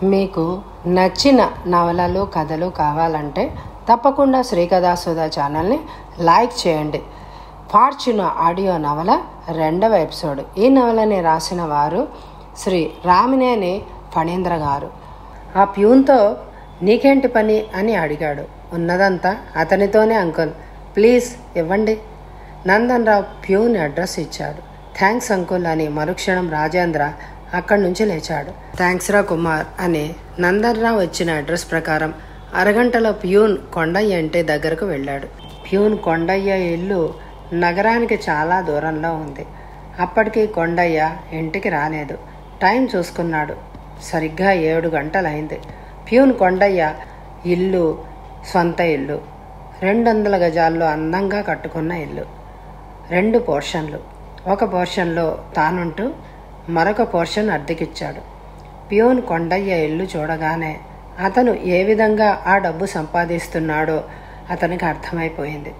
మీకు నచ్చిన నవలలు కథలు కావాలంటే తప్పకుండా శ్రీకథాసుధా ఛానల్ని లైక్ చేయండి ఫార్చున ఆడియో నవల రెండవ ఎపిసోడ్ ఈ నవలని రాసిన వారు శ్రీ రామినేని ఫణీంద్ర గారు ఆ ప్యూన్తో నీకేంటి పని అని అడిగాడు ఉన్నదంతా అతనితోనే అంకుల్ ప్లీజ్ ఇవ్వండి నందన్ రావు ప్యూన్ అడ్రస్ ఇచ్చాడు థ్యాంక్స్ అంకుల్ అని మరుక్షణం రాజేంద్ర అక్కడి నుంచి లేచాడు థ్యాంక్స్ రా కుమార్ అని నందన్ రావు ఇచ్చిన అడ్రస్ ప్రకారం అరగంటలో ప్యూన్ కొండయ్య ఇంటి దగ్గరకు వెళ్ళాడు ప్యూన్ కొండయ్య ఇల్లు నగరానికి చాలా దూరంలో ఉంది అప్పటికి కొండయ్య ఇంటికి రాలేదు టైం చూసుకున్నాడు సరిగ్గా ఏడు గంటలైంది ప్యూన్ కొండయ్య ఇల్లు సొంత ఇల్లు రెండు వందల గజాల్లో అందంగా కట్టుకున్న ఇల్లు రెండు పోర్షన్లు ఒక పోర్షన్లో తానుంటూ మరొక పోర్షన్ అద్దెకిచ్చాడు ప్యూన్ కొండయ్య ఇల్లు చూడగానే అతను ఏ విధంగా ఆ డబ్బు సంపాదిస్తున్నాడో అతనికి అర్థమైపోయింది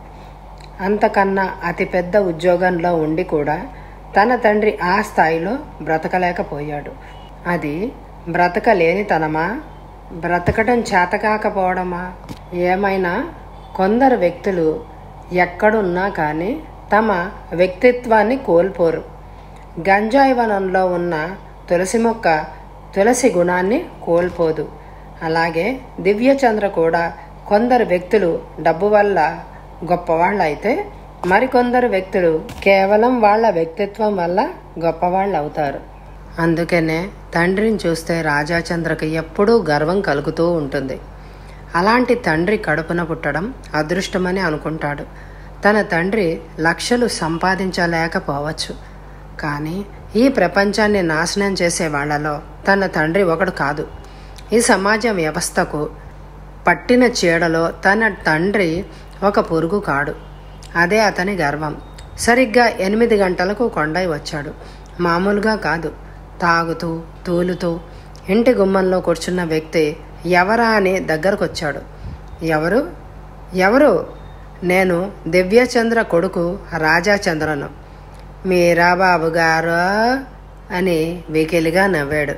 అంతకన్నా అతిపెద్ద ఉద్యోగంలో ఉండి కూడా తన తండ్రి ఆ స్థాయిలో బ్రతకలేకపోయాడు అది బ్రతకలేనితనమా బ్రతకడం చేతకాకపోవడమా ఏమైనా కొందరు వ్యక్తులు ఎక్కడున్నా కానీ తమ వ్యక్తిత్వాన్ని కోల్పోరు గంజాయి వనంలో ఉన్న తులసి మొక్క తులసి గుణాన్ని కోల్పోదు అలాగే దివ్యచంద్ర కూడా కొందరు వ్యక్తులు డబ్బు వల్ల గొప్పవాళ్ళు అయితే మరికొందరు వ్యక్తులు కేవలం వాళ్ళ వ్యక్తిత్వం వల్ల గొప్పవాళ్ళు అవుతారు అందుకనే తండ్రిని చూస్తే రాజాచంద్రకి ఎప్పుడూ గర్వం కలుగుతూ ఉంటుంది అలాంటి తండ్రి కడుపున పుట్టడం అదృష్టమని అనుకుంటాడు తన తండ్రి లక్షలు సంపాదించలేకపోవచ్చు కానీ ఈ ప్రపంచాన్ని నాశనం చేసే వాళ్ళలో తన తండ్రి ఒకడు కాదు ఈ సమాజ వ్యవస్థకు పట్టిన చీడలో తన తండ్రి ఒక పురుగు కాడు అదే అతని గర్వం సరిగ్గా ఎనిమిది గంటలకు కొండై వచ్చాడు మామూలుగా కాదు తాగుతూ తూలుతూ ఇంటి గుమ్మంలో కూర్చున్న వ్యక్తి ఎవరా అని దగ్గరకు వచ్చాడు ఎవరు ఎవరు నేను దివ్యచంద్ర కొడుకు రాజాచంద్రను మీరా బాబు గారు అని వెకిలిగా నవ్వాడు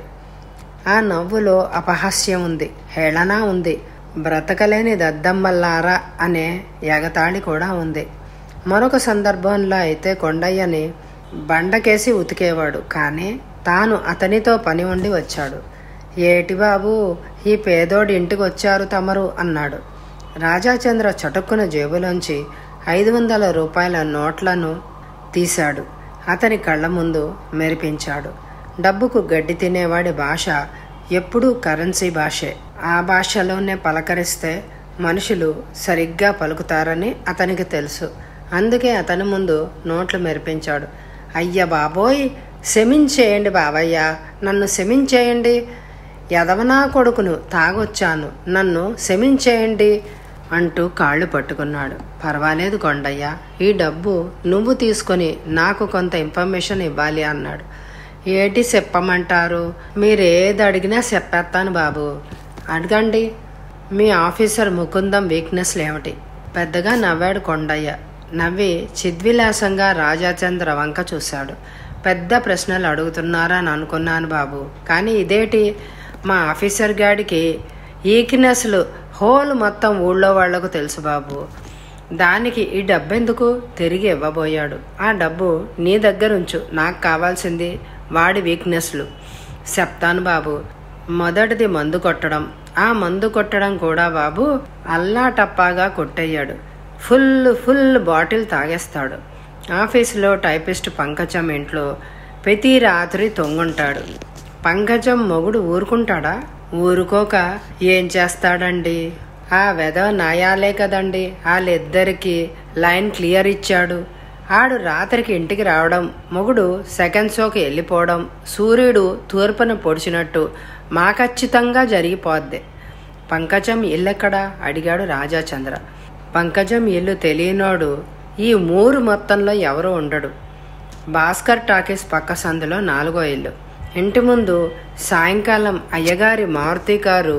ఆ నవ్వులో అపహాస్యం ఉంది హేళన ఉంది బ్రతకలేని దద్దమ్మల్లారా అనే ఎగతాళి కూడా ఉంది మరొక సందర్భంలో అయితే కొండయ్యని బండకేసి ఉతికేవాడు కానీ తాను అతనితో పని ఉండి వచ్చాడు ఏటి బాబు ఈ పేదోడి ఇంటికి వచ్చారు తమరు అన్నాడు రాజాచంద్ర చటుక్కున జేబులోంచి ఐదు వందల రూపాయల నోట్లను తీశాడు అతని కళ్ళ ముందు మెరిపించాడు డబ్బుకు గడ్డి తినేవాడి భాష ఎప్పుడూ కరెన్సీ భాషే ఆ భాషలోనే పలకరిస్తే మనుషులు సరిగ్గా పలుకుతారని అతనికి తెలుసు అందుకే అతని ముందు నోట్లు మెరిపించాడు అయ్య బాబోయ్ క్షమించేయండి బావయ్య నన్ను క్షమించేయండి ఎదవనా కొడుకును తాగొచ్చాను నన్ను క్షమించేయండి అంటూ కాళ్ళు పట్టుకున్నాడు పర్వాలేదు కొండయ్య ఈ డబ్బు నువ్వు తీసుకొని నాకు కొంత ఇన్ఫర్మేషన్ ఇవ్వాలి అన్నాడు ఏటి చెప్పమంటారు మీరేది అడిగినా చెప్పేస్తాను బాబు అడగండి మీ ఆఫీసర్ ముకుందం వీక్నెస్లు ఏమిటి పెద్దగా నవ్వాడు కొండయ్య నవ్వి చిద్విలాసంగా రాజాచంద్ర వంక చూశాడు పెద్ద ప్రశ్నలు అడుగుతున్నారా అని అనుకున్నాను బాబు కానీ ఇదేటి మా ఆఫీసర్ గాడికి ఈక్నెస్లు హోల్ మొత్తం ఊళ్ళో వాళ్లకు తెలుసు బాబు దానికి ఈ డబ్బెందుకు తిరిగి ఇవ్వబోయాడు ఆ డబ్బు నీ దగ్గర ఉంచు నాకు కావాల్సింది వాడి వీక్నెస్లు చెప్తాను బాబు మొదటిది మందు కొట్టడం ఆ మందు కొట్టడం కూడా బాబు అల్లా టప్పాగా కొట్టయ్యాడు ఫుల్ ఫుల్ బాటిల్ తాగేస్తాడు ఆఫీసులో టైపిస్ట్ పంకజం ఇంట్లో ప్రతి రాత్రి తొంగుంటాడు పంకజం మొగుడు ఊరుకుంటాడా ఊరుకోక ఏం చేస్తాడండి ఆ వెధ నాయాలే కదండి వాళ్ళిద్దరికి లైన్ క్లియర్ ఇచ్చాడు ఆడు రాత్రికి ఇంటికి రావడం మొగుడు సెకండ్ షోకి వెళ్ళిపోవడం సూర్యుడు తూర్పున పొడిచినట్టు మా ఖచ్చితంగా జరిగిపోద్ది పంకజం ఇల్లెక్కడా అడిగాడు రాజాచంద్ర పంకజం ఇల్లు తెలియనోడు ఈ మూరు మొత్తంలో ఎవరు ఉండడు భాస్కర్ టాకీస్ పక్క సందులో నాలుగో ఇల్లు ఇంటి ముందు సాయంకాలం అయ్యగారి Maruti car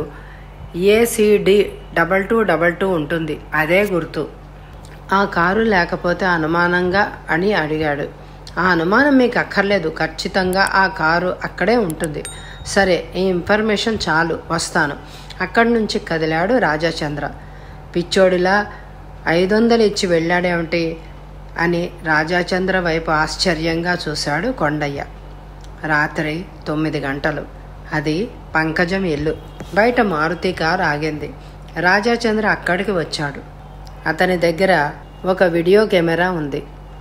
ACD double two double two ఉంటుంది అదే గుర్తు ఆ కారు లేకపోతే అనుమానంగా అని అడిగాడు ఆ అనుమానం మీకు అక్కర్లేదు ఖచ్చితంగా ఆ కారు అక్కడే ఉంటుంది సరే ఈ ఇన్ఫర్మేషన్ చాలు వస్తాను అక్కడి నుంచి కదిలాడు రాజాచంద్ర పిచ్చోడిలా ఐదు వందలు ఇచ్చి వెళ్ళాడేమిటి అని రాజాచంద్ర వైపు ఆశ్చర్యంగా చూశాడు కొండయ్య రాత్రి తొమ్మిది గంటలు అది పంకజం ఇల్లు బయట మారుతి కారు ఆగింది రాజాచంద్ర అక్కడికి వచ్చాడు అతని దగ్గర ఒక వీడియో కెమెరా ఉంది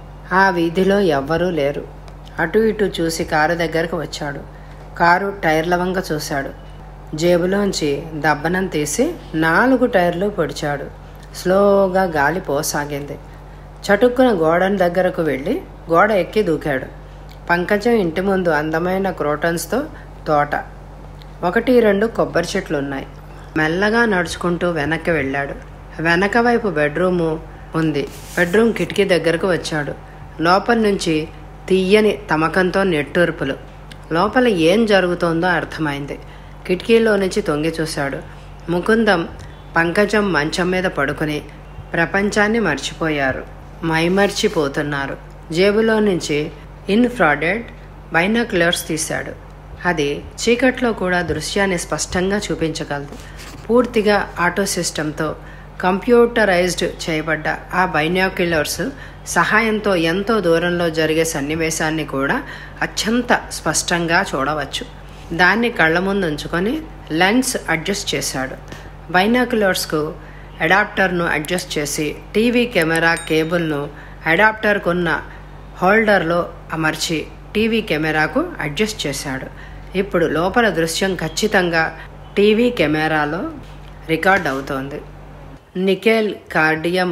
ఆ వీధిలో ఎవ్వరూ లేరు అటు ఇటు చూసి కారు దగ్గరకు వచ్చాడు కారు టైర్ల వంక చూశాడు జేబులోంచి దబ్బనం తీసి నాలుగు టైర్లు పొడిచాడు స్లోగా గాలి పోసాగింది చటుక్కున గోడని దగ్గరకు వెళ్ళి గోడ ఎక్కి దూకాడు పంకజం ఇంటి ముందు అందమైన క్రోటన్స్తో తోట ఒకటి రెండు కొబ్బరి చెట్లు ఉన్నాయి మెల్లగా నడుచుకుంటూ వెనక్కి వెళ్ళాడు వెనక వైపు బెడ్రూము ఉంది బెడ్రూమ్ కిటికీ దగ్గరకు వచ్చాడు లోపల నుంచి తీయని తమకంతో నెట్టూర్పులు లోపల ఏం జరుగుతోందో అర్థమైంది కిటికీలో నుంచి తొంగి చూశాడు ముకుందం పంకజం మంచం మీద పడుకుని ప్రపంచాన్ని మర్చిపోయారు మైమర్చిపోతున్నారు జేబులో నుంచి ఇన్ఫ్రాడెడ్ బైనాక్యులర్స్ తీశాడు అది చీకట్లో కూడా దృశ్యాన్ని స్పష్టంగా చూపించగలదు పూర్తిగా ఆటో సిస్టంతో కంప్యూటరైజ్డ్ చేయబడ్డ ఆ బైనాక్యులర్స్ సహాయంతో ఎంతో దూరంలో జరిగే సన్నివేశాన్ని కూడా అత్యంత స్పష్టంగా చూడవచ్చు దాన్ని కళ్ళ ముందు ఉంచుకొని లెన్స్ అడ్జస్ట్ చేశాడు బైనాక్యులర్స్కు అడాప్టర్ను అడ్జస్ట్ చేసి టీవీ కెమెరా కేబుల్ను అడాప్టర్కున్న హోల్డర్లో అమర్చి టీవీ కెమెరాకు అడ్జస్ట్ చేశాడు ఇప్పుడు లోపల దృశ్యం ఖచ్చితంగా టీవీ కెమెరాలో రికార్డ్ అవుతోంది నికెల్ కార్డియం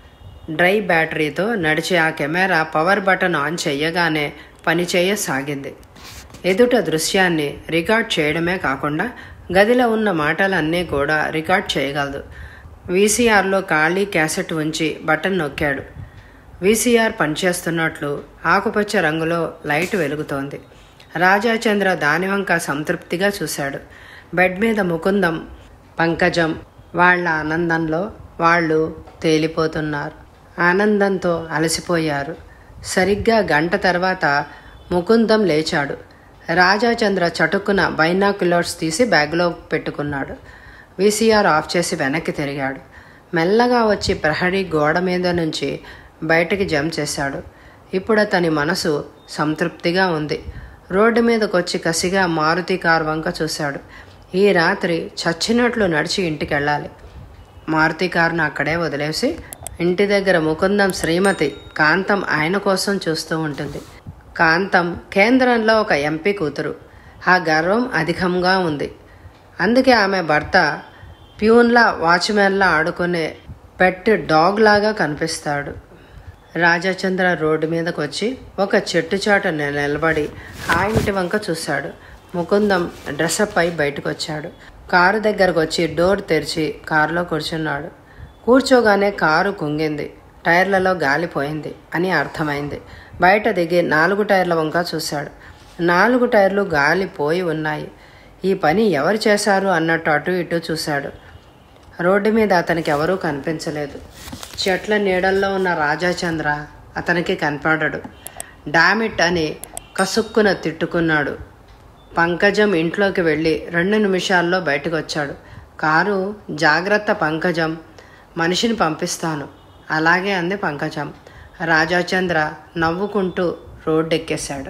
డ్రై బ్యాటరీతో నడిచే ఆ కెమెరా పవర్ బటన్ ఆన్ చేయగానే పనిచేయసాగింది ఎదుట దృశ్యాన్ని రికార్డ్ చేయడమే కాకుండా గదిలో ఉన్న మాటలన్నీ కూడా రికార్డ్ చేయగలదు వీసీఆర్లో ఖాళీ క్యాసెట్ ఉంచి బటన్ నొక్కాడు వీసీఆర్ పనిచేస్తున్నట్లు ఆకుపచ్చ రంగులో లైట్ వెలుగుతోంది రాజాచంద్ర దానివంక సంతృప్తిగా చూశాడు బెడ్ మీద ముకుందం పంకజం వాళ్ళ ఆనందంలో వాళ్ళు తేలిపోతున్నారు ఆనందంతో అలసిపోయారు సరిగ్గా గంట తర్వాత ముకుందం లేచాడు రాజాచంద్ర చటుక్కున బైనాక్యులర్స్ తీసి బ్యాగ్లో పెట్టుకున్నాడు వీసీఆర్ ఆఫ్ చేసి వెనక్కి తిరిగాడు మెల్లగా వచ్చి ప్రహరీ గోడ మీద నుంచి బయటికి జంప్ చేశాడు ఇప్పుడు అతని మనసు సంతృప్తిగా ఉంది రోడ్డు మీదకి వచ్చి కసిగా మారుతి కార్ వంక చూశాడు ఈ రాత్రి చచ్చినట్లు నడిచి ఇంటికి వెళ్ళాలి మారుతి కారును అక్కడే వదిలేసి ఇంటి దగ్గర ముకుందం శ్రీమతి కాంతం ఆయన కోసం చూస్తూ ఉంటుంది కాంతం కేంద్రంలో ఒక ఎంపీ కూతురు ఆ గర్వం అధికంగా ఉంది అందుకే ఆమె భర్త ప్యూన్లా వాచ్మెన్లా ఆడుకునే పెట్ డాగ్ లాగా కనిపిస్తాడు రాజచంద్ర రోడ్డు మీదకి వచ్చి ఒక చెట్టు చాట నిలబడి ఆ ఇంటి వంక చూశాడు ముకుందం డ్రెస్అప్ అయి బయటకు వచ్చాడు కారు దగ్గరకు వచ్చి డోర్ తెరిచి కారులో కూర్చున్నాడు కూర్చోగానే కారు కుంగింది టైర్లలో గాలి పోయింది అని అర్థమైంది బయట దిగి నాలుగు టైర్ల వంక చూశాడు నాలుగు టైర్లు గాలి పోయి ఉన్నాయి ఈ పని ఎవరు చేశారు అన్నట్టు అటు ఇటు చూశాడు రోడ్డు మీద అతనికి ఎవరూ కనిపించలేదు చెట్ల నీడల్లో ఉన్న రాజాచంద్ర అతనికి కనపడడు డామిట్ అని కసుక్కున తిట్టుకున్నాడు పంకజం ఇంట్లోకి వెళ్ళి రెండు నిమిషాల్లో బయటకు వచ్చాడు కారు జాగ్రత్త పంకజం మనిషిని పంపిస్తాను అలాగే అంది పంకజం రాజాచంద్ర నవ్వుకుంటూ రోడ్డెక్కేశాడు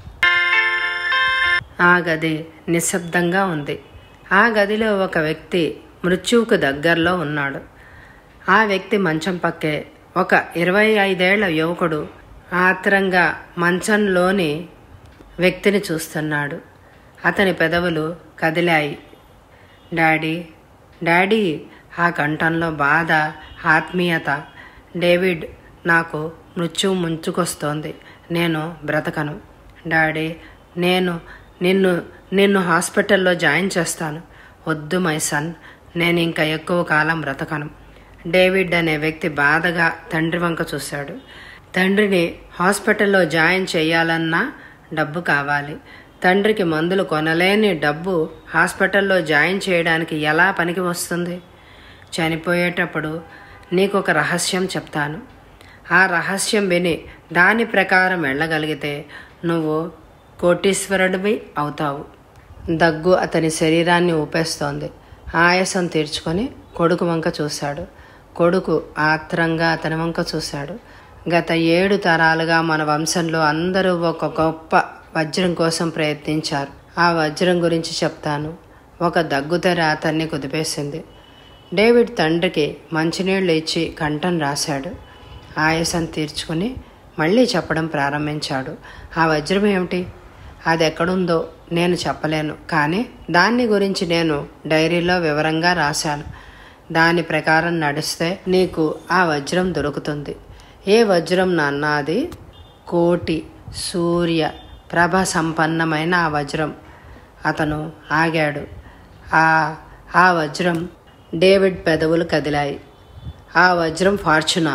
ఆ గది నిశ్శబ్దంగా ఉంది ఆ గదిలో ఒక వ్యక్తి మృత్యువుకు దగ్గరలో ఉన్నాడు ఆ వ్యక్తి మంచం పక్కే ఒక ఇరవై ఐదేళ్ల యువకుడు ఆత్రంగా మంచంలోని వ్యక్తిని చూస్తున్నాడు అతని పెదవులు కదిలాయి డాడీ డాడీ ఆ కంఠంలో బాధ ఆత్మీయత డేవిడ్ నాకు మృత్యువు ముంచుకొస్తోంది నేను బ్రతకను డాడీ నేను నిన్ను నిన్ను హాస్పిటల్లో జాయిన్ చేస్తాను వద్దు మై సన్ నేను ఇంకా ఎక్కువ కాలం బ్రతకను డేవిడ్ అనే వ్యక్తి బాధగా తండ్రి వంక చూశాడు తండ్రిని హాస్పిటల్లో జాయిన్ చేయాలన్నా డబ్బు కావాలి తండ్రికి మందులు కొనలేని డబ్బు హాస్పిటల్లో జాయిన్ చేయడానికి ఎలా పనికి వస్తుంది చనిపోయేటప్పుడు నీకు ఒక రహస్యం చెప్తాను ఆ రహస్యం విని దాని ప్రకారం వెళ్ళగలిగితే నువ్వు కోటీశ్వరుడివి అవుతావు దగ్గు అతని శరీరాన్ని ఊపేస్తోంది ఆయాసం తీర్చుకొని కొడుకు వంక చూశాడు కొడుకు ఆత్రంగా అతని వంక చూశాడు గత ఏడు తరాలుగా మన వంశంలో అందరూ ఒక గొప్ప వజ్రం కోసం ప్రయత్నించారు ఆ వజ్రం గురించి చెప్తాను ఒక దగ్గుతెర అతన్ని కుదిపేసింది డేవిడ్ తండ్రికి మంచినీళ్ళు ఇచ్చి కంఠం రాశాడు ఆయాసం తీర్చుకుని మళ్ళీ చెప్పడం ప్రారంభించాడు ఆ వజ్రం ఏమిటి అది ఎక్కడుందో నేను చెప్పలేను కానీ దాన్ని గురించి నేను డైరీలో వివరంగా రాశాను దాని ప్రకారం నడిస్తే నీకు ఆ వజ్రం దొరుకుతుంది ఏ వజ్రం నాన్న అది కోటి సూర్య ప్రభ సంపన్నమైన ఆ వజ్రం అతను ఆగాడు ఆ ఆ వజ్రం డేవిడ్ పెదవులు కదిలాయి ఆ వజ్రం ఫార్చునా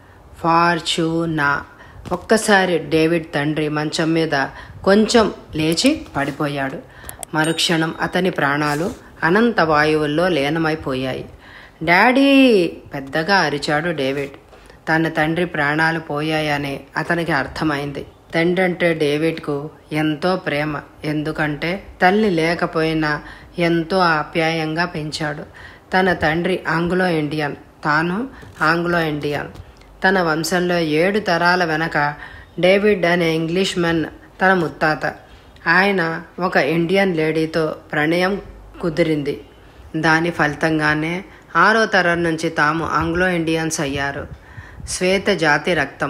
ఫార్చునా ఒక్కసారి డేవిడ్ తండ్రి మంచం మీద కొంచెం లేచి పడిపోయాడు మరుక్షణం అతని ప్రాణాలు అనంత వాయువుల్లో లీనమైపోయాయి డాడీ పెద్దగా అరిచాడు డేవిడ్ తన తండ్రి ప్రాణాలు పోయాయని అతనికి అర్థమైంది తండ్రి అంటే డేవిడ్కు ఎంతో ప్రేమ ఎందుకంటే తల్లి లేకపోయినా ఎంతో ఆప్యాయంగా పెంచాడు తన తండ్రి ఆంగ్లో ఇండియన్ తాను ఆంగ్లో ఇండియన్ తన వంశంలో ఏడు తరాల వెనక డేవిడ్ అనే ఇంగ్లీష్ మెన్ తన ముత్తాత ఆయన ఒక ఇండియన్ లేడీతో ప్రణయం కుదిరింది దాని ఫలితంగానే ఆరో తరం నుంచి తాము ఆంగ్లో ఇండియన్స్ అయ్యారు శ్వేత జాతి రక్తం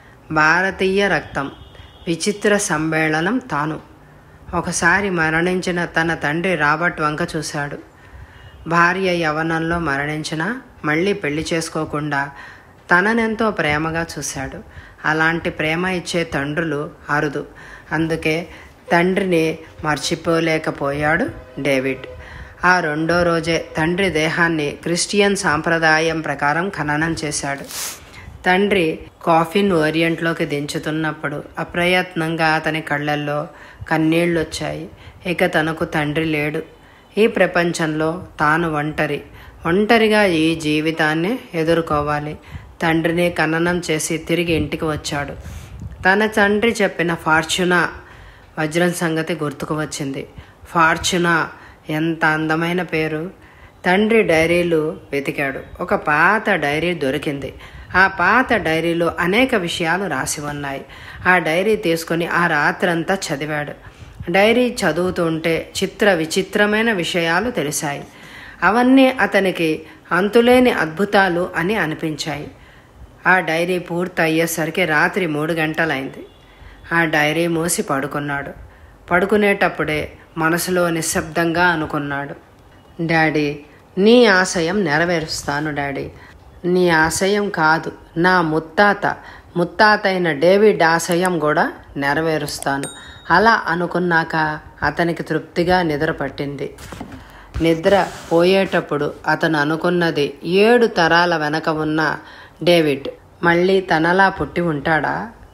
భారతీయ రక్తం విచిత్ర సమ్మేళనం తాను ఒకసారి మరణించిన తన తండ్రి రాబర్ట్ వంక చూశాడు భార్య యవనంలో మరణించినా మళ్ళీ పెళ్లి చేసుకోకుండా తననెంతో ప్రేమగా చూశాడు అలాంటి ప్రేమ ఇచ్చే తండ్రులు అరుదు అందుకే తండ్రిని మర్చిపోలేకపోయాడు డేవిడ్ ఆ రెండో రోజే తండ్రి దేహాన్ని క్రిస్టియన్ సాంప్రదాయం ప్రకారం ఖననం చేశాడు తండ్రి కాఫిన్ ఓరియంట్లోకి దించుతున్నప్పుడు అప్రయత్నంగా అతని కళ్ళల్లో కన్నీళ్ళొచ్చాయి ఇక తనకు తండ్రి లేడు ఈ ప్రపంచంలో తాను ఒంటరి ఒంటరిగా ఈ జీవితాన్ని ఎదుర్కోవాలి తండ్రిని ఖననం చేసి తిరిగి ఇంటికి వచ్చాడు తన తండ్రి చెప్పిన ఫార్చునా వజ్రం సంగతి గుర్తుకు వచ్చింది ఫార్చునా ఎంత అందమైన పేరు తండ్రి డైరీలు వెతికాడు ఒక పాత డైరీ దొరికింది ఆ పాత డైరీలో అనేక విషయాలు రాసి ఉన్నాయి ఆ డైరీ తీసుకొని ఆ రాత్రంతా చదివాడు డైరీ చదువుతుంటే చిత్ర విచిత్రమైన విషయాలు తెలిసాయి అవన్నీ అతనికి అంతులేని అద్భుతాలు అని అనిపించాయి ఆ డైరీ పూర్తి అయ్యేసరికి రాత్రి మూడు గంటలైంది ఆ డైరీ మూసి పడుకున్నాడు పడుకునేటప్పుడే మనసులో నిశ్శబ్దంగా అనుకున్నాడు డాడీ నీ ఆశయం నెరవేరుస్తాను డాడీ నీ ఆశయం కాదు నా ముత్తాత ముత్తాత అయిన డేవిడ్ ఆశయం కూడా నెరవేరుస్తాను అలా అనుకున్నాక అతనికి తృప్తిగా నిద్ర పట్టింది నిద్ర పోయేటప్పుడు అతను అనుకున్నది ఏడు తరాల వెనక ఉన్న డేవిడ్ మళ్ళీ తనలా పుట్టి ఉంటాడా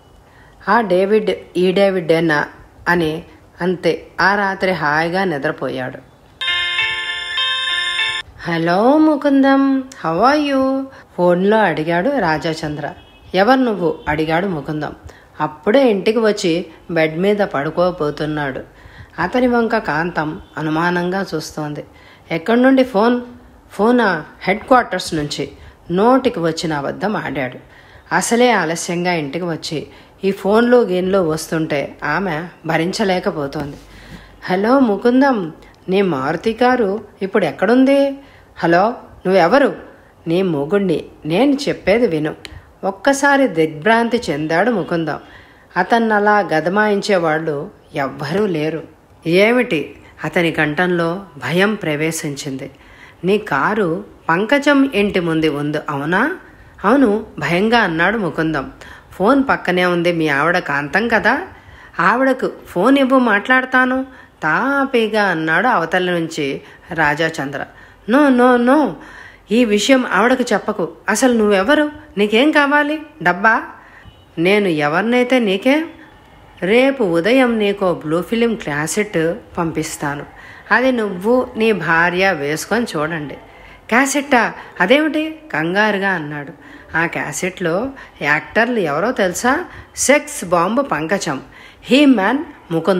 ఆ డేవిడ్ ఈ డేవిడేనా అని అంతే ఆ రాత్రి హాయిగా నిద్రపోయాడు hello Mukundam how are you ఫోన్లో అడిగాడు రాజాచంద్ర ఎవరు నువ్వు అడిగాడు ముకుందం అప్పుడే ఇంటికి వచ్చి బెడ్ మీద పడుకోబోతున్నాడు అతని వంక కాంతం అనుమానంగా చూస్తోంది ఎక్కడి నుండి ఫోన్ ఫోనా హెడ్ క్వార్టర్స్ నుంచి నోటికి వచ్చిన అబద్ధం ఆడాడు అసలే ఆలస్యంగా ఇంటికి వచ్చి ఈ ఫోన్లు గీన్లు వస్తుంటే ఆమె భరించలేకపోతోంది హలో ముకుందం నీ మారుతి కారు ఇప్పుడు ఎక్కడుంది హలో నువ్వెవరు నీ మొగుణ్ణి నేను చెప్పేది విను ఒక్కసారి దిగ్భ్రాంతి చెందాడు ముకుందం అతన్నలా గదమాయించేవాళ్ళు ఎవ్వరూ లేరు ఏమిటి అతని కంఠంలో భయం ప్రవేశించింది నీ కారు పంకజం ఇంటి ముందు ఉంది అవునా అవును భయంగా అన్నాడు ముకుందం ఫోన్ పక్కనే ఉంది మీ ఆవిడ కాంతం కదా ఆవిడకు ఫోన్ ఇవ్వు మాట్లాడతాను తాపీగా అన్నాడు అవతల నుంచి రాజాచంద్ర నో నో నో ఈ విషయం ఆవిడకు చెప్పకు అసలు నువ్వెవరు నీకేం కావాలి డబ్బా నేను ఎవరినైతే నీకే రేపు ఉదయం నీకో బ్లూ ఫిలిం క్లాసెట్ పంపిస్తాను అది నువ్వు నీ భార్య వేసుకొని చూడండి క్యాసెట్టా అదేమిటి కంగారుగా అన్నాడు ఆ క్యాసెట్లో యాక్టర్లు ఎవరో తెలుసా sex bomb Pankajam he man Mukundam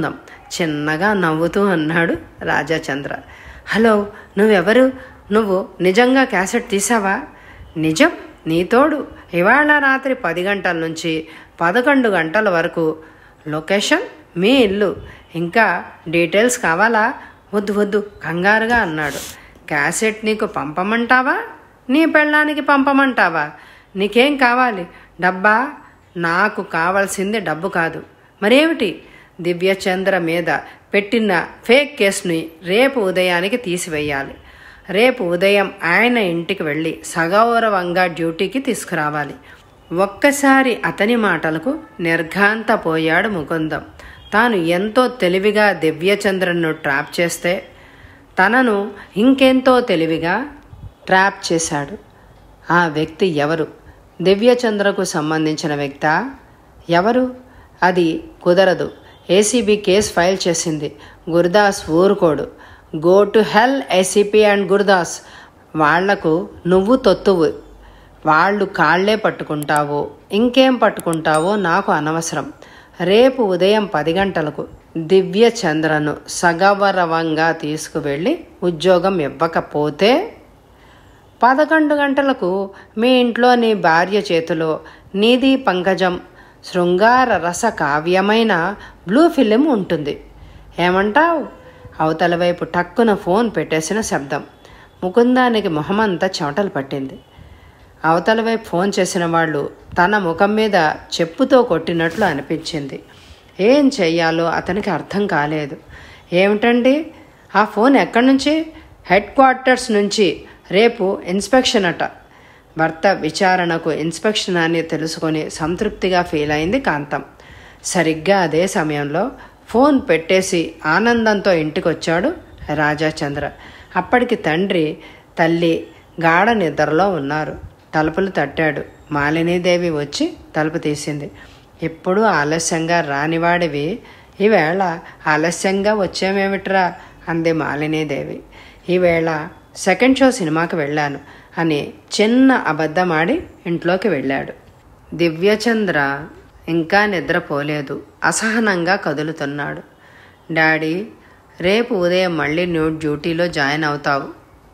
చిన్నగా నవ్వుతూ అన్నాడు రాజాచంద్ర హలో నువ్వెవరు నువ్వు నిజంగా క్యాసెట్ తీసావా నిజం నీ తోడు ఇవాళ రాత్రి పది గంటల నుంచి పదకొండు గంటల వరకు లొకేషన్ మీ ఇల్లు ఇంకా డీటెయిల్స్ కావాలా వద్దు వద్దు కంగారుగా అన్నాడు క్యాసెట్ నీకు పంపమంటావా నీ పెళ్ళానికి పంపమంటావా నీకేం కావాలి డబ్బా నాకు కావాల్సింది డబ్బు కాదు మరేమిటి దివ్యచంద్ర మీద పెట్టిన ఫేక్ కేసుని రేపు ఉదయానికి తీసివేయాలి రేపు ఉదయం ఆయన ఇంటికి వెళ్ళి సగౌరవంగా డ్యూటీకి తీసుకురావాలి ఒక్కసారి అతని మాటలకు నిర్ఘాంతపోయాడు ముకుందం తాను ఎంతో తెలివిగా దివ్యచంద్రను ట్రాప్ చేస్తే తనను ఇంకెంతో తెలివిగా ట్రాప్ చేశాడు ఆ వ్యక్తి ఎవరు దివ్యచంద్రకు సంబంధించిన వ్యక్తా ఎవరు అది కుదరదు ఏసీబీ కేసు ఫైల్ చేసింది గురుదాస్ ఊరుకోడు go to hell ACP and Gurudas వాళ్లకు నువ్వు తొత్తువు వాళ్ళు కాళ్లే పట్టుకుంటావో ఇంకేం పట్టుకుంటావో నాకు అనవసరం రేపు ఉదయం పది గంటలకు దివ్య చంద్రను సగౌరవంగా తీసుకువెళ్ళి ఉద్యోగం ఇవ్వకపోతే పదకొండు గంటలకు మీ ఇంట్లో నీ భార్య చేతిలో నీది పంకజం శృంగార రస కావ్యమైన బ్లూ ఫిలిం ఉంటుంది ఏమంటావు అవతల వైపు టక్కున ఫోన్ పెట్టేసిన శబ్దం ముకుందానికి మొహమంతా చెమటలు పట్టింది అవతల వైపు ఫోన్ చేసిన వాళ్ళు తన ముఖం మీద చెప్పుతో కొట్టినట్లు అనిపించింది ఏం చెయ్యాలో అతనికి అర్థం కాలేదు ఏమిటండి ఆ ఫోన్ ఎక్కడి నుంచి హెడ్ క్వార్టర్స్ నుంచి రేపు ఇన్స్పెక్షన్ అట భర్త విచారణకు ఇన్స్పెక్షన్ అని తెలుసుకొని సంతృప్తిగా ఫీల్ అయింది కాంతం సరిగ్గా అదే సమయంలో ఫోన్ పెట్టేసి ఆనందంతో ఇంటికొచ్చాడు రాజాచంద్ర అప్పటికి తండ్రి తల్లి గాఢ నిద్రలో ఉన్నారు తలుపులు తట్టాడు మాలినీదేవి వచ్చి తలుపు తీసింది ఎప్పుడూ ఆలస్యంగా రానివాడివి ఈవేళ ఆలస్యంగా వచ్చామేమిట్రా అంది మాలినీదేవి ఈవేళ సెకండ్ షో సినిమాకి వెళ్ళాను అని చిన్న అబద్ధమాడి ఇంట్లోకి వెళ్ళాడు దివ్యచంద్ర ఇంకా నిద్రపోలేదు అసహనంగా కదులుతున్నాడు డాడీ రేపు ఉదయం మళ్ళీ నువ్వు డ్యూటీలో జాయిన్ అవుతావు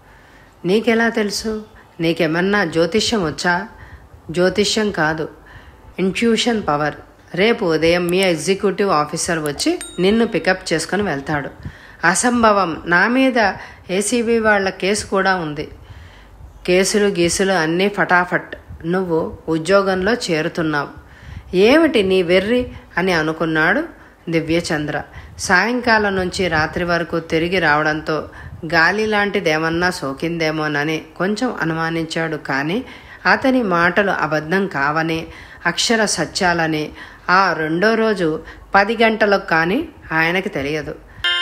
నీకెలా తెలుసు నీకేమన్నా జ్యోతిష్యం వచ్చా జ్యోతిష్యం కాదు ఇంట్యూషన్ పవర్ రేపు ఉదయం మీ ఎగ్జిక్యూటివ్ ఆఫీసర్ వచ్చి నిన్ను పికప్ చేసుకుని వెళ్తాడు అసంభవం నా మీద ఏసీబీ వాళ్ళ కేసు కూడా ఉంది కేసులు గీసులు అన్నీ ఫటాఫట్ నువ్వు ఉద్యోగంలో చేరుతున్నావు ఏమిటి నీ వెర్రి అని అనుకున్నాడు దివ్యచంద్ర సాయంకాలం నుంచి రాత్రి వరకు తిరిగి రావడంతో గాలి లాంటిదేమన్నా సోకిందేమోనని కొంచెం అనుమానించాడు కానీ అతని మాటలు అబద్ధం కావని అక్షర సత్యాలని ఆ రెండో రోజు పది గంటలకు కానీ ఆయనకి తెలియదు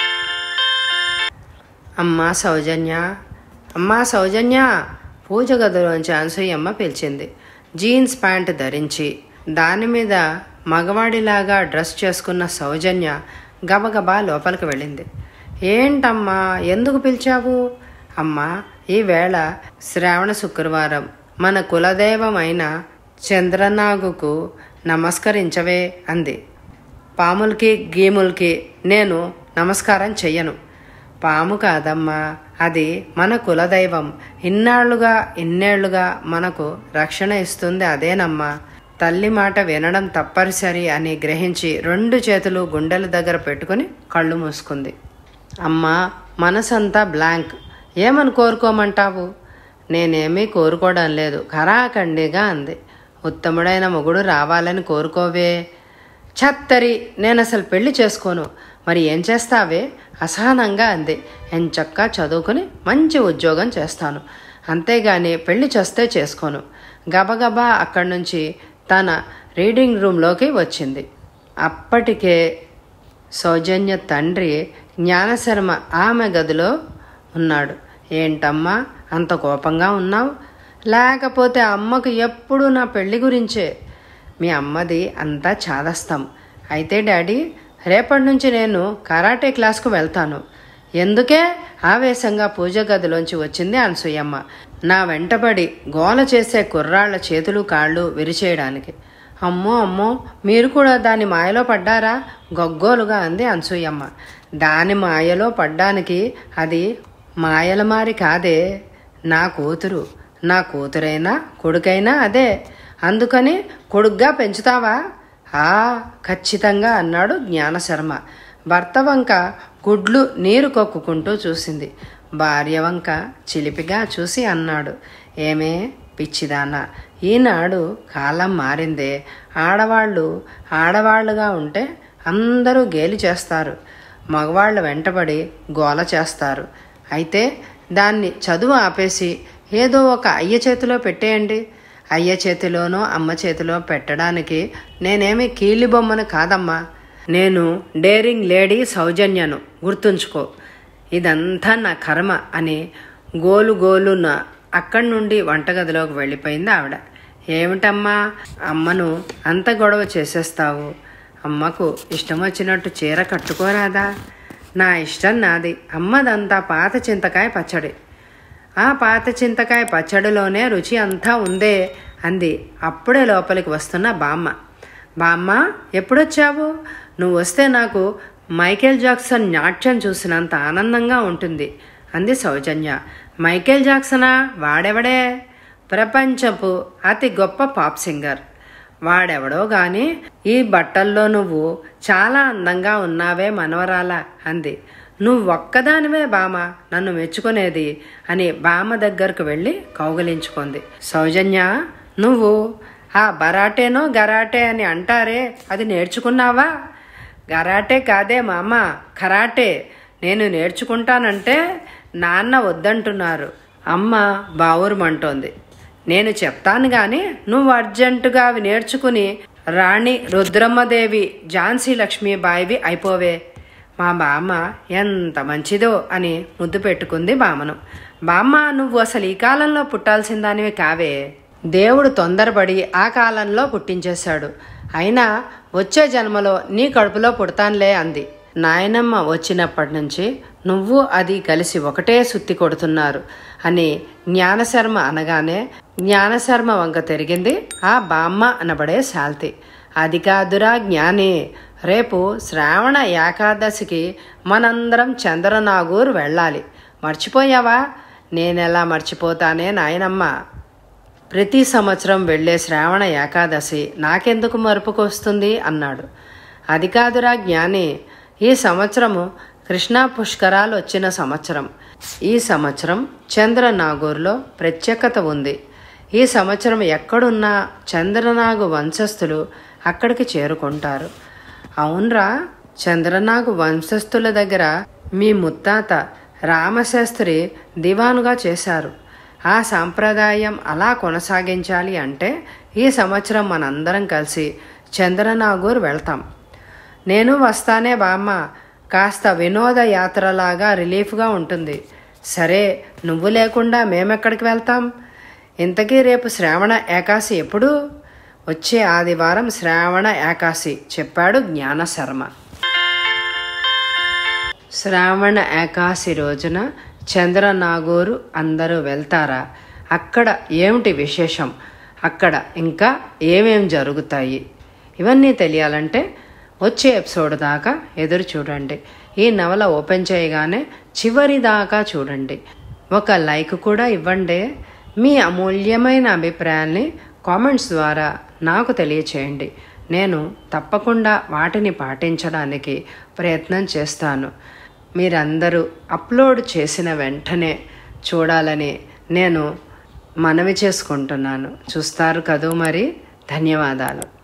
అమ్మా సౌజన్య అమ్మా సౌజన్య పూజ గదిలోంచి అనసూయమ్మ పిలిచింది జీన్స్ ప్యాంట్ ధరించి దాని మీద మగవాడిలాగా డ్రెస్ చేసుకున్న సౌజన్య గబగబా లోపలికి వెళ్ళింది ఏంటమ్మా ఎందుకు పిలిచావు అమ్మా ఈవేళ శ్రావణ శుక్రవారం మన కులదైవమైన చంద్రనాగుకు నమస్కరించవే అంది పాములకి గీములకి నేను నమస్కారం చెయ్యను పాము కాదమ్మా అది మన కులదైవం ఇన్నాళ్లుగా ఇన్నేళ్లుగా మనకు రక్షణ ఇస్తుంది అదేనమ్మా తల్లి మాట వినడం తప్పనిసరి అని గ్రహించి రెండు చేతులు గుండెల దగ్గర పెట్టుకుని కళ్ళు మూసుకుంది అమ్మా మనసంతా బ్లాంక్ ఏమని కోరుకోమంటావు నేనేమీ కోరుకోవడం లేదు ఖరాఖండిగా అంది ఉత్తముడైన మొగుడు రావాలని కోరుకోవే ఛత్తరి నేను అసలు పెళ్లి చేసుకోను మరి ఏం చేస్తావే అసహనంగా అంది ఎంచక్కా చదువుకుని మంచి ఉద్యోగం చేస్తాను అంతేగాని పెళ్లి చేస్తే చేసుకోను గబగబా అక్కడి నుంచి తన రీడింగ్ రూమ్లోకి వచ్చింది అప్పటికే సౌజన్య తండ్రి జ్ఞానశర్మ ఆమె గదిలో ఉన్నాడు ఏంటమ్మా అంత కోపంగా ఉన్నావు లేకపోతే అమ్మకు ఎప్పుడు నా పెళ్లి గురించే మీ అమ్మది అంతా చాదస్తాం అయితే డాడీ రేపటి నుంచి నేను కరాటే క్లాస్కు వెళ్తాను ఎందుకే ఆవేశంగా పూజ గదిలోంచి వచ్చింది అనసూయమ్మ నా వెంటబడి గోల చేసే కుర్రాళ్ల చేతులు కాళ్ళు విరిచేయడానికి అమ్మో అమ్మో మీరు కూడా దాని మాయలో పడ్డారా గొగ్గోలుగా అంది అనసూయమ్మ దాని మాయలో పడ్డానికి అది మాయల మారి కాదే నా కూతురు నా కూతురైనా కొడుకైనా అదే అందుకని కొడుగ్గా పెంచుతావా ఆ ఖచ్చితంగా అన్నాడు జ్ఞానశర్మ భర్త వంక గుడ్లు నీరు కొక్కుకుంటూ చూసింది భార్య వంక చిలిపిగా చూసి అన్నాడు ఏమే పిచ్చిదాన ఈనాడు కాలం మారిందే ఆడవాళ్ళు ఆడవాళ్ళుగా ఉంటే అందరూ గేలి చేస్తారు మగవాళ్ళు వెంటబడి గోల చేస్తారు అయితే దాన్ని చదువు ఆపేసి ఏదో ఒక అయ్య చేతిలో పెట్టేయండి అయ్య చేతిలోనో అమ్మ చేతిలో పెట్టడానికి నేనేమి కీలి బొమ్మను కాదమ్మా నేను డేరింగ్ లేడీ సౌజన్యను గుర్తుంచుకో ఇదంతా నా కర్మ అని గోలు గోలున అక్కడి నుండి వంటగదిలోకి వెళ్ళిపోయింది ఆవిడ ఏమిటమ్మా అమ్మను అంత గొడవ చేసేస్తావు అమ్మకు ఇష్టం వచ్చినట్టు చీర కట్టుకోరాదా నా ఇష్టం నాది అమ్మదంతా పాత చింతకాయ పచ్చడి ఆ పాత చింతకాయ పచ్చడిలోనే రుచి అంతా ఉందే అంది అప్పుడే లోపలికి వస్తున్న బామ్మ బామ్మ ఎప్పుడొచ్చావు నువ్వు వస్తే నాకు మైకేల్ జాక్సన్ నాట్యం చూసినంత ఆనందంగా ఉంటుంది అంది సౌజన్య మైకేల్ జాక్సనా వాడెవడే ప్రపంచపు అతి గొప్ప పాప్ సింగర్ వాడెవడో గాని ఈ బట్టల్లో నువ్వు చాలా అందంగా ఉన్నావే మనవరాల అంది నువ్వు ఒక్కదానివే బామ నన్ను మెచ్చుకునేది అని బామ దగ్గరకు వెళ్ళి కౌగలించుకుంది సౌజన్య నువ్వు ఆ బరాటేనో గరాటే అని అంటారే అది నేర్చుకున్నావా గరాటే కాదే మామ కరాటే నేను నేర్చుకుంటానంటే నాన్న వద్దంటున్నారు అమ్మ బావురమంటోంది నేను చెప్తాను గాని నువ్వు అర్జెంటుగా అవి నేర్చుకుని రాణి రుద్రమ్మదేవి ఝాన్సీ లక్ష్మీబాయివి అయిపోవే మా బామ్మ ఎంత మంచిదో అని ముద్దు పెట్టుకుంది బామ్మను బామ్మ నువ్వు అసలు ఈ కాలంలో పుట్టాల్సిన దానివి కావే దేవుడు తొందరపడి ఆ కాలంలో పుట్టించేశాడు అయినా వచ్చే జన్మలో నీ కడుపులో పుడతానులే అంది నాయనమ్మ వచ్చినప్పటి నుంచి నువ్వు అది కలిసి ఒకటే సుత్తి కొడుతున్నారు అని జ్ఞానశర్మ అనగానే జ్ఞానశర్మ వంక తిరిగింది ఆ బామ్మ అనబడే శాల్తి అది కాదురా జ్ఞాని రేపు శ్రావణ ఏకాదశికి మనందరం చంద్రనాగూర్ వెళ్ళాలి మర్చిపోయావా నేనెలా మర్చిపోతానే నాయనమ్మ ప్రతి సంవత్సరం వెళ్ళే శ్రావణ ఏకాదశి నాకెందుకు మరుపుకొస్తుంది అన్నాడు అది కాదురా జ్ఞాని ఈ సంవత్సరము కృష్ణా పుష్కరాలు వచ్చిన సంవత్సరం ఈ సంవత్సరం చంద్రనాగూర్లో ప్రత్యేకత ఉంది ఈ సంవత్సరం ఎక్కడున్నా చంద్రనాగు వంశస్థులు అక్కడికి చేరుకుంటారు అవునరా చంద్రనాగు వంశస్థుల దగ్గర మీ ముత్తాత రామశాస్త్రి దివానుగా చేశారు ఆ సాంప్రదాయం అలా కొనసాగించాలి అంటే ఈ సంవత్సరం మనందరం కలిసి చంద్రనాగూర్ వెళ్తాం నేను వస్తానే బామ్మ కాస్త వినోద యాత్రలాగా రిలీఫ్గా ఉంటుంది సరే నువ్వు లేకుండా మేమెక్కడికి వెళ్తాం ఇంతకీ రేపు శ్రావణ ఏకాశి ఎప్పుడు వచ్చే ఆదివారం శ్రావణ ఏకాశి చెప్పాడు జ్ఞానశర్మ శ్రావణ ఏకాశి రోజున చంద్రనాగూరు అందరూ వెళ్తారా అక్కడ ఏమిటి విశేషం అక్కడ ఇంకా ఏమేం జరుగుతాయి ఇవన్నీ తెలియాలంటే వచ్చే ఎపిసోడ్ దాకా ఎదురు చూడండి ఈ నవల ఓపెన్ చేయగానే చివరి దాకా చూడండి ఒక లైక్ కూడా ఇవ్వండి మీ అమూల్యమైన అభిప్రాయాల్ని కామెంట్స్ ద్వారా నాకు తెలియచేయండి నేను తప్పకుండా వాటిని పాటించడానికి ప్రయత్నం చేస్తాను మీరందరూ అప్లోడ్ చేసిన వెంటనే చూడాలని నేను మనవి చేసుకుంటున్నాను చూస్తారు కదూ మరి ధన్యవాదాలు